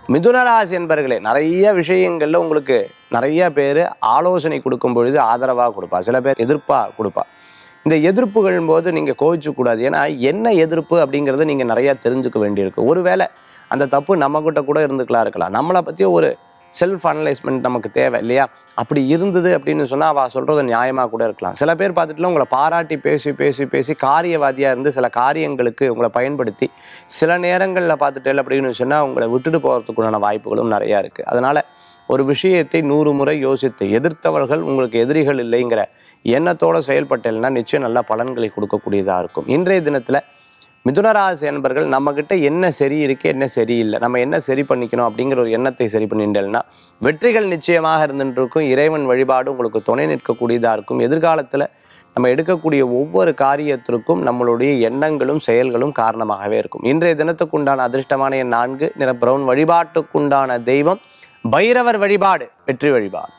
மிதுனராசி என்பர்களே நிறைய விஷயங்கள்ல உங்களுக்கு நிறைய பேர் ஆலோசனை கொடுக்கும் பொழுது ஆதரவாக கொடுப்பா சில பேர் எதிர்ப்பா கொடுப்பா இந்த எதிர்ப்புகள் போது நீங்க கோவிச்சு கூடாது ஏன்னா என்ன எதிர்ப்பு அப்படிங்கறத நீங்க நிறைய தெரிஞ்சுக்க வேண்டியிருக்கு ஒருவேளை அந்த தப்பு நம்ம கிட்ட கூட இருந்துக்கலாம் இருக்கலாம் நம்மளை பத்தி ஒரு செல்ஃப் அனலைஸ்மெண்ட் நமக்கு தேவை இல்லையா அப்படி இருந்தது அப்படின்னு சொன்னா அவ சொல்றது நியாயமா கூட இருக்கலாம் சில பேர் பார்த்துட்டுல உங்களை பாராட்டி பேசி பேசி பேசி காரியவாதியா இருந்து சில காரியங்களுக்கு உங்களை பயன்படுத்தி சில நேரங்களில் பார்த்துட்டு அப்படின்னு சொன்னா உங்களை விட்டுட்டு போகிறதுக்குண்டான வாய்ப்புகளும் நிறையா இருக்கு அதனால ஒரு விஷயத்தை நூறு முறை யோசித்து எதிர்த்தவர்கள் உங்களுக்கு எதிரிகள் இல்லைங்கிற எண்ணத்தோட செயல்பட்டேன்னா நிச்சயம் நல்ல பலன்களை கொடுக்கக்கூடியதாக இருக்கும் இன்றைய தினத்தில் மிதுனராசி என்பர்கள் நம்மக்கிட்ட என்ன சரி இருக்கு என்ன சரியில்லை நம்ம என்ன சரி பண்ணிக்கணும் அப்படிங்கிற ஒரு எண்ணத்தை சரி பண்ணிட்டேன்னா வெற்றிகள் நிச்சயமாக இருந்துட்டு இருக்கும் இறைவன் வழிபாடு உங்களுக்கு துணை நிற்கக்கூடியதாக இருக்கும் எதிர்காலத்தில் நம்ம எடுக்கக்கூடிய ஒவ்வொரு காரியத்திற்கும் நம்மளுடைய எண்ணங்களும் செயல்களும் காரணமாகவே இருக்கும் இன்றைய தினத்துக்குண்டான அதிர்ஷ்டமான எண் நான்கு நிற பிரவுன் வழிபாட்டுக்குண்டான தெய்வம் பைரவர் வழிபாடு வெற்றி வழிபாடு